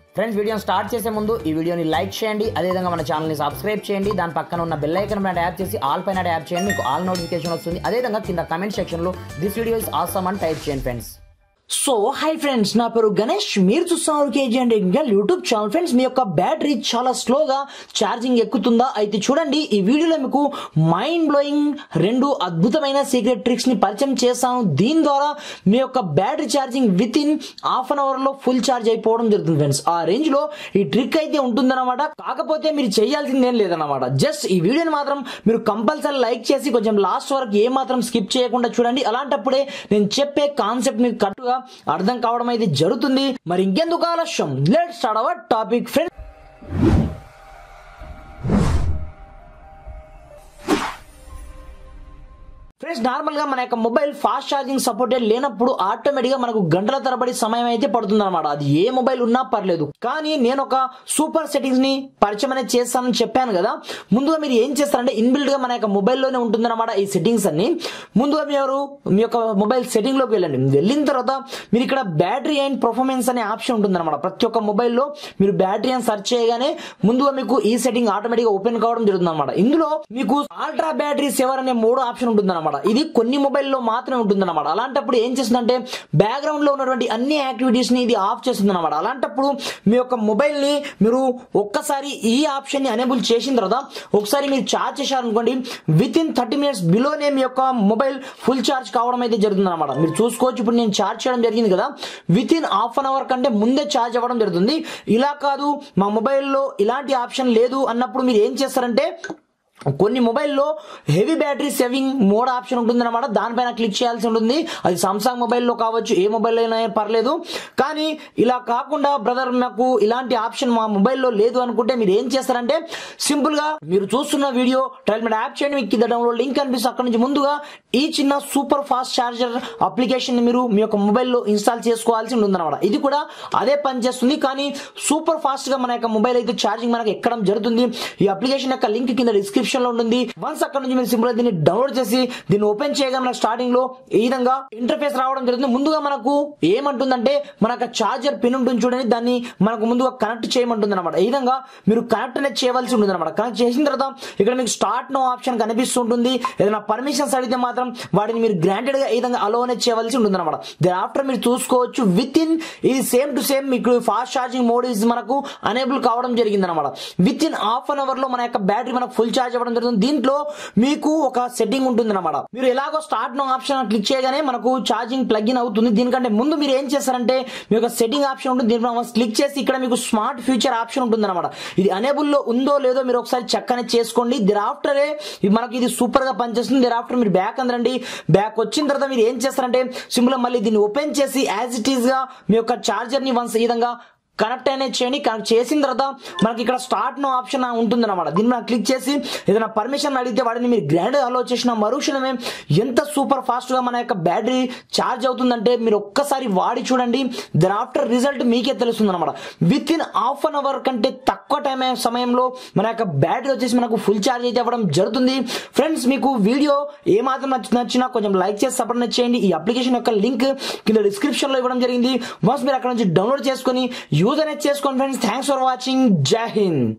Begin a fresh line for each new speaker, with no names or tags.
friends వీడియోని start చేసే ముందు ఈ వీడియోని లైక్ చేయండి అదేవిధంగా మన ఛానల్ని సబ్స్క్రైబ్ చేయండి దాని పక్కన ఉన్న బెల్ ఐకన్ పైన ట్యాప్ చేసి ఆల్ పైన ట్యాప్ చేయండి మీకు ఆల్ నోటిఫికేషన్ వస్తుంది అదేవిధంగా కింద కమెంట్ సెక్షన్లో దిస్ వీడియో ఇస్ ఆసమ్ అని టైప్ చేయండి ఫ్రెండ్స్
సో హై ఫ్రెండ్స్ నా పేరు గణేష్ మీరు చూస్తున్నారు KG and technical YouTube channel friends మీ యొక్క బ్యాటరీ చాలా స్లోగా ఛార్జింగ్ ఎక్కుతుందా అయితే చూడండి ఈ వీడియోలో మీకు మైండ్ బ్లోయింగ్ రెండు అద్భుతమైన సీక్రెట్ ట్రిక్స్ ని పరిచయం చేస్తాను దీని ద్వారా మీ యొక్క battery charging within half an hour లో ఫుల్ ఛార్జ్ అయిపోవడం జరుగుతుంది ఫ్రెండ్స్ ఆ రేంజ్ లో ఈ ట్రిక్ అయితే ఉంటుందన్నమాట కాకపోతే మీరు చేయాల్సింది ఏం లేదన్నమాట జస్ట్ ఈ వీడియోని మాత్రం మీరు కంపల్సరీ లైక్ చేసి కొంచెం లాస్ట్ వరకు ఏ మాత్రం స్కిప్ చేయకుండా చూడండి అలాంటప్పుడే నేను చెప్పే కాన్సెప్ట్ మీకు కరెక్ట్గా అర్థం కావడం అయితే జరుగుతుంది మరి ఇంకెందుకు ఆలస్యం let start our topic friend friends normal గా మన యొక్క మొబైల్ ఫాస్ట్ ఛార్జింగ్ సపోర్టెడ్ లేనప్పుడు ఆటోమేటిక్ గా మనకు గంటల తరబడి సమయం అయితే పడుతుంది అనమాట అది ఏ మొబైల్ ఉన్నా పర్లేదు కానీ నేను ఒక సూపర్ సెట్టింగ్స్ ని పరిచయం అనేది చేస్తానని చెప్పాను కదా ముందుగా మీరు ఏం చేస్తారంటే ఇన్బిల్డ్ గా మన యొక్క మొబైల్లోనే ఉంటుందన్నమాట ఈ సెట్టింగ్స్ అన్ని ముందుగా మీరు మీ యొక్క మొబైల్ సెట్టింగ్ లోకి వెళ్ళండి వెళ్ళిన తర్వాత మీరు ఇక్కడ బ్యాటరీ అండ్ పర్ఫార్మెన్స్ అనే ఆప్షన్ ఉంటుందన్నమాట ప్రతి ఒక్క మొబైల్లో మీరు బ్యాటరీ అని సెర్చ్ చేయగానే ముందుగా మీకు ఈ సెట్టింగ్ ఆటోమేటిక్ గా ఓపెన్ కావడం జరుగుతుంది అనమాట ఇందులో మీకు అల్ట్రా బ్యాటరీ సేవర్ అనే మూడో ఆప్షన్ ఉంటుందన్నమాట ఇది కొన్ని మొబైల్లో మాత్రమే ఉంటుందన్నమాట అలాంటప్పుడు ఏం చేస్తుందంటే బ్యాక్గ్రౌండ్ లో ఉన్నటువంటి అన్ని యాక్టివిటీస్ ని ఇది ఆఫ్ చేస్తుంది అనమాట అలాంటప్పుడు మీ యొక్క మొబైల్ ని మీరు ఒక్కసారి ఈ ఆప్షన్ ని అనేబుల్ చేసిన తర్వాత ఒకసారి మీరు ఛార్జ్ చేశారనుకోండి విత్ ఇన్ థర్టీ మినిట్స్ బిలోనే మీ యొక్క మొబైల్ ఫుల్ ఛార్జ్ కావడం అయితే జరుగుతుంది అనమాట మీరు చూసుకోవచ్చు ఇప్పుడు నేను ఛార్జ్ చేయడం జరిగింది కదా within half an hour కంటే ముందే ఛార్జ్ అవ్వడం జరుగుతుంది ఇలా కాదు మా మొబైల్లో ఇలాంటి ఆప్షన్ లేదు అన్నప్పుడు మీరు ఏం చేస్తారంటే కొన్ని మొబైల్లో heavy battery saving mode option ఉంటుంది అనమాట దానిపైన క్లిక్ చేయాల్సి ఉంటుంది అది సామ్సంగ్ మొబైల్లో కావచ్చు ఏ మొబైల్లో అయినా పర్లేదు కానీ ఇలా కాకుండా బ్రదర్ నాకు ఇలాంటి ఆప్షన్ మా మొబైల్లో లేదు అనుకుంటే మీరు ఏం చేస్తారంటే సింపుల్ గా మీరు చూస్తున్న వీడియో ట్రైల్ మీద యాప్ చేయండి మీకు కింద డౌన్లోడ్ లింక్ కనిపిస్తుంది అక్కడ నుంచి ముందుగా ఈ చిన్న సూపర్ ఫాస్ట్ చార్జర్ అప్లికేషన్ ని మీరు మీ యొక్క మొబైల్లో ఇన్స్టాల్ చేసుకోవాల్సి ఉంటుందన్నమాట ఇది కూడా అదే పని చేస్తుంది కానీ సూపర్ ఫాస్ట్ గా మన యొక్క మొబైల్ అయితే ఛార్జింగ్ మనకు ఎక్కడం జరుగుతుంది ఈ అప్లికేషన్ యొక్క లింక్ కింద డిస్క్రిప్షన్ లో ఉంటుంది వన్స్ అక్కడ నుంచి మీరు సింపుల్ దీన్ని డౌన్లోడ్ చేసి దీన్ని ఓపెన్ చేయగా మనకు స్టార్టింగ్ లో ఈ విధంగా ఇంటర్ఫేస్ రావడం జరుగుతుంది ముందుగా మనకు ఏమంటుందంటే మన యొక్క చార్జర్ పిన్ ఉంటుంది చూడండి దాన్ని మనకు ముందుగా కనెక్ట్ చేయమంటుంది అనమాట ఈ విధంగా మీరు కనెక్ట్ అనేది చేయవలసి ఉంటుంది అనమాట కనెక్ట్ చేసిన తర్వాత ఇక్కడ మీకు స్టార్ట్ నో ఆప్షన్ కనిపిస్తుంటుంది ఏదైనా పర్మిషన్స్ అడిగితే మాత్రం వాటిని మీరు గ్రాంటెడ్ గా ఈ విధంగా అలో అనేది చేయవలసి ఉంటుంది అనమాట దెన్ ఆఫ్టర్ మీరు చూసుకోవచ్చు విత్ ఇన్ ఇది సేమ్ టు సేమ్ మీకు ఫాస్ట్ ఛార్జింగ్ మోడ్ ఇస్ మనకు అనేబుల్ కావడం జరిగింది అనమాట within half an hour లో మన యొక్క బ్యాటరీ మనకు ఫుల్ ఛార్జ్ అవ్వడం జరుగుతుంది దీంట్లో మీకు ఒక సెట్టింగ్ ఉంటుంది అనమాట మీరు ఎలాగో స్టార్ట్ నో ఆప్షన్ క్లిక్ చేయగానే మనకు ఛార్జింగ్ ప్లగ్ ఇన్ అవుతుంది దీనికంటే ముందు మీరు ఏం చేస్తారంటే మీ యొక్క సెట్టింగ్ ఆప్షన్ ఉంటుంది దీనిపై క్లిక్ చేసి ఇక్కడ మీకు స్మార్ట్ ఫ్యూచర్ ఆప్షన్ ఉంటుంది అనమాట ఇది అనేబుల్ లో ఉందో లేదో మీరు ఒకసారి చెక్ అనేది చేసుకోండి దీని ఆఫ్టరే మనకి ఇది సూపర్ గా పనిచేస్తుంది దీని ఆఫ్టర్ మీరు బ్యాక్ అందరండి బ్యాక్ వచ్చిన తర్వాత మీరు ఏం చేస్తారంటే సింపుల్ మళ్ళీ దీన్ని ఓపెన్ చేసి యాజ్ ఇట్ ఈస్ గా మీ యొక్క చార్జర్ ని వన్స్ ఈ విధంగా కనెక్ట్ అనేది చేయండి కనెక్ట్ చేసిన తర్వాత మనకి ఇక్కడ స్టార్ట్ నో ఆప్షన్ ఉంటుంది అనమాట దీన్ని మనం క్లిక్ చేసి ఏదైనా పర్మిషన్ అడిగితే వాడిని మీరు గ్రాండ్ అలో చేసిన మరుక్షణమే ఎంత సూపర్ ఫాస్ట్ గా మన యొక్క బ్యాటరీ ఛార్జ్ అవుతుందంటే మీరు ఒక్కసారి వాడి చూడండి దెన్ ఆఫ్టర్ రిజల్ట్ మీకే తెలుస్తుంది అనమాట within half an hour కంటే తక్కువ టైం సమయంలో మన యొక్క బ్యాటరీ వచ్చేసి మనకు ఫుల్ ఛార్జ్ అయితే అవ్వడం జరుగుతుంది ఫ్రెండ్స్ మీకు వీడియో ఏ మాత్రం నచ్చి- నచ్చినా కొంచెం లైక్ చేసి సపోర్ట్ చేయండి ఈ అప్లికేషన్ యొక్క లింక్ కింద డిస్క్రిప్షన్ లో ఇవ్వడం జరిగింది వన్స్ మీరు అక్కడ నుంచి డౌన్లోడ్ చేసుకొని యూజ్ అనేది చేసుకోండి ఫ్రెండ్స్ థ్యాంక్స్ ఫర్ వాచింగ్ జై హింద్